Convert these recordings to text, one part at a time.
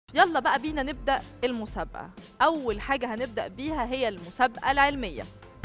يلا بقى بينا نبدأ المسابقة أول حاجة هنبدأ بيها هي المسابقة العلمية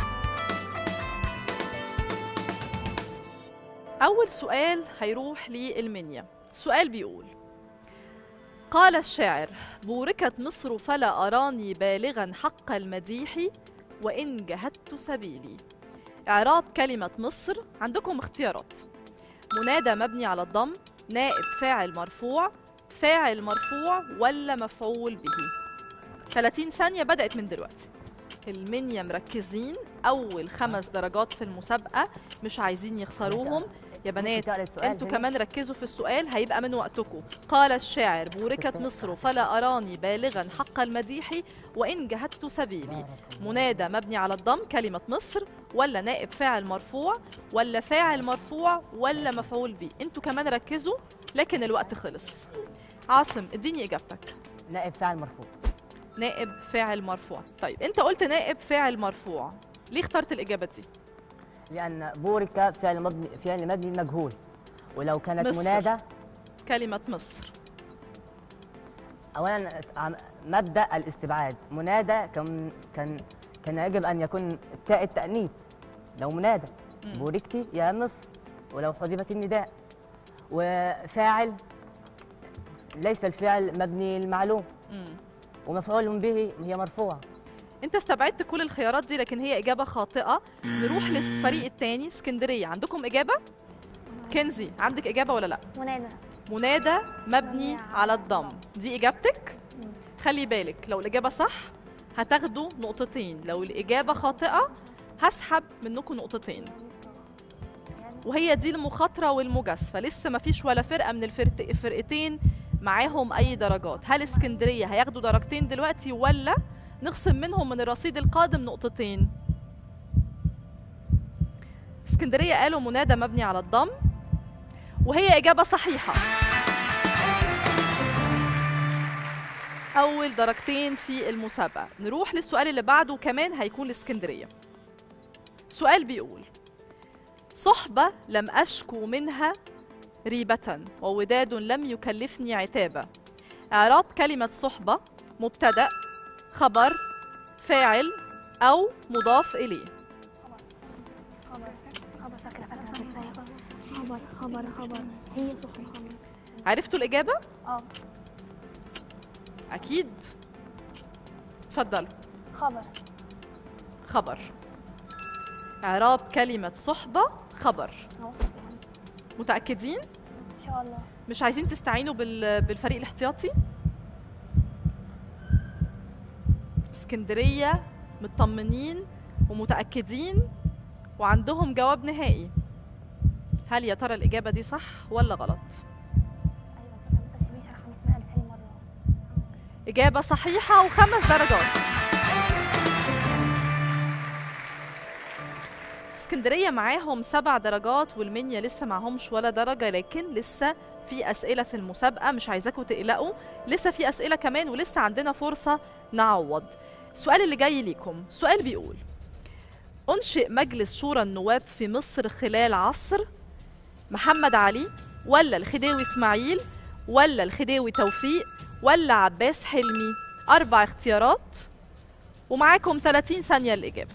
أول سؤال هيروح للمنيا السؤال بيقول قال الشاعر بوركت مصر فلا أراني بالغا حق المديح وإن جهدت سبيلي إعراب كلمة مصر عندكم اختيارات منادى مبني على الضم نائب فاعل مرفوع فاعل مرفوع ولا مفعول به 30 ثانية بدأت من دلوقتي المنيا مركزين أول خمس درجات في المسابقة مش عايزين يخسروهم يا بنات انتوا كمان ركزوا في السؤال هيبقى من وقتكم قال الشاعر بوركت مصر فلا أراني بالغا حق المديح وإن جهدت سبيلي منادى مبني على الضم كلمة مصر ولا نائب فاعل مرفوع ولا فاعل مرفوع ولا مفعول به انتوا كمان ركزوا لكن الوقت خلص عاصم اديني اجابتك نائب فاعل مرفوع نائب فاعل مرفوع طيب انت قلت نائب فاعل مرفوع ليه اخترت الاجابه دي لأن بورك فعل مبني فعل مبني مجهول ولو كانت مصر. منادى كلمه مصر أولا عم- مبدأ الاستبعاد منادى كان كان كان يجب أن يكون التاء التأنيث لو منادى مم. بوركتي يا مصر ولو حذفت النداء وفاعل ليس الفعل مبني المعلوم مم. ومفعول به هي مرفوعة انت استبعدت كل الخيارات دي لكن هي اجابه خاطئه نروح للفريق الثاني اسكندريه عندكم اجابه كنزي عندك اجابه ولا لا منادى منادى مبني على الضم دي اجابتك خلي بالك لو الاجابه صح هتاخدوا نقطتين لو الاجابه خاطئه هسحب منكم نقطتين وهي دي المخاطره والمجازفه لسه ما فيش ولا فرقه من الفرق- الفرقتين معاهم اي درجات هل اسكندريه هياخدوا درجتين دلوقتي ولا نخصم منهم من الرصيد القادم نقطتين اسكندريه قالوا منادى مبني على الضم وهي اجابه صحيحه اول درجتين في المسابقه نروح للسؤال اللي بعده كمان هيكون لاسكندريه سؤال بيقول صحبه لم اشكو منها ريبه ووداد لم يكلفني عتابا اعراب كلمه صحبه مبتدا خبر فاعل او مضاف اليه خبر خبر فاكرة فاكرة خبر خبر خبر هي صحبة خبر عرفتوا الاجابه اه اكيد اتفضلوا خبر خبر اعراب كلمه صحبه خبر انا واثقة يعني متاكدين ان شاء الله مش عايزين تستعينوا بال... بالفريق الاحتياطي اسكندريه مطمنين ومتاكدين وعندهم جواب نهائي هل يا ترى الاجابه دي صح ولا غلط ايوه فاكرة مستر شبيه شرح اسمها لتاني مرة إجابة صحيحة وخمس درجات اسكندرية معاهم سبع درجات والمنيا لسه معهمش ولا درجة لكن لسه في أسئلة في المسابقة مش عايزاكم تقلقوا لسه في أسئلة كمان ولسه عندنا فرصة نعوض السؤال اللي جاي ليكم سؤال بيقول أنشئ مجلس شورى النواب في مصر خلال عصر محمد علي ولا الخديوي إسماعيل ولا الخديوي توفيق ولا عباس حلمي أربع اختيارات ومعاكم 30 ثانية الإجابة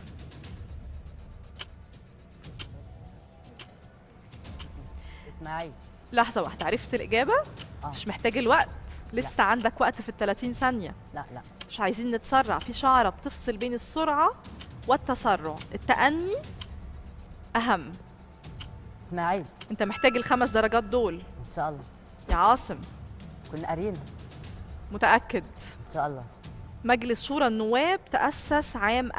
إسماعيل لحظة واحدة عرفت الإجابة آه. مش محتاج الوقت لسه عندك وقت في ال 30 ثانية لا لا مش عايزين نتسرع في شعرة بتفصل بين السرعة والتسرع التأني أهم إسماعيل أنت محتاج الخمس درجات دول إن شاء الله يا عاصم كنا قاريين متأكد إن شاء الله مجلس شورى النواب تأسس عام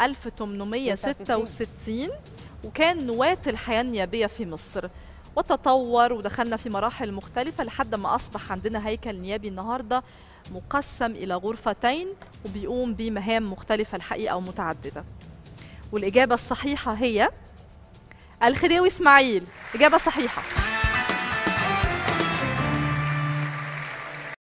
1866 وكان نواة الحياة النيابية في مصر وتطور ودخلنا في مراحل مختلفة لحد ما أصبح عندنا هيكل نيابي النهاردة مقسم إلى غرفتين وبيقوم بمهام مختلفة الحقيقة ومتعددة والإجابة الصحيحة هي الخديوي إسماعيل إجابة صحيحة